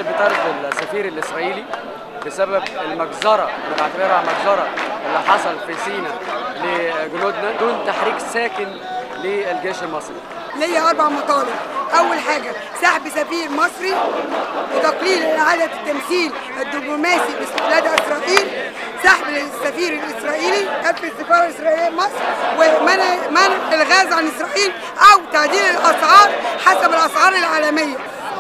بطرد السفير الاسرائيلي بسبب المجزره بنعتبرها مجزره اللي حصل في سيناء لجنودنا دون تحريك ساكن للجيش المصري. ليا اربع مطالب اول حاجه سحب سفير مصري وتقليل اعاده التمثيل الدبلوماسي لدى اسرائيل سحب السفير الاسرائيلي قتل السفاره الاسرائيليه مصر ومنع منع الغاز عن اسرائيل او تعديل الاسعار حسب الاسعار العالميه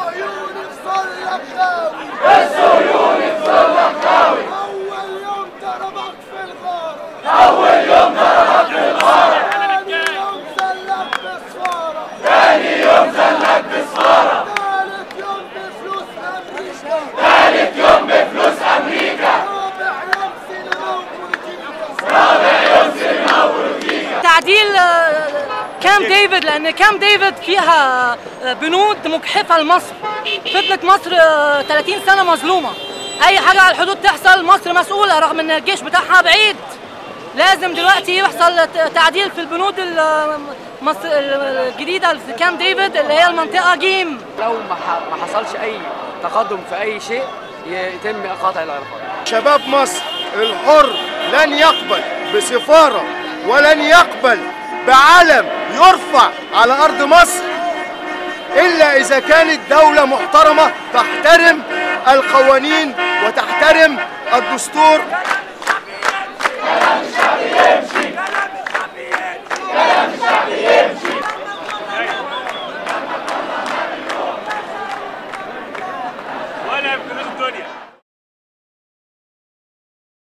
الصهيوني الصلحاوي أول يوم ضربك في الغارة أول يوم ضربك في الغارة ثاني يوم زلك بصفارة ثاني يوم زلك بصفارة ثالث يوم بفلوس أمريكا ثالث يوم بفلوس أمريكا رابع يوم سينما وبوليتيكا رابع يوم سينما وبوليتيكا تعديل كام ديفيد لان كام ديفيد فيها بنود مجحفه لمصر فضلت مصر 30 سنه مظلومه اي حاجه على الحدود تحصل مصر مسؤوله رغم ان الجيش بتاعها بعيد لازم دلوقتي يحصل تعديل في البنود المصر الجديده في كام ديفيد اللي هي المنطقه جيم لو ما حصلش اي تقدم في اي شيء يتم قطع العلاقات شباب مصر الحر لن يقبل بسفاره ولن يقبل بعلم يرفع على ارض مصر الا اذا كانت دوله محترمه تحترم القوانين وتحترم الدستور كلام الشعب يمشي كلام الشعب يمشي ولا يبقى الدنيا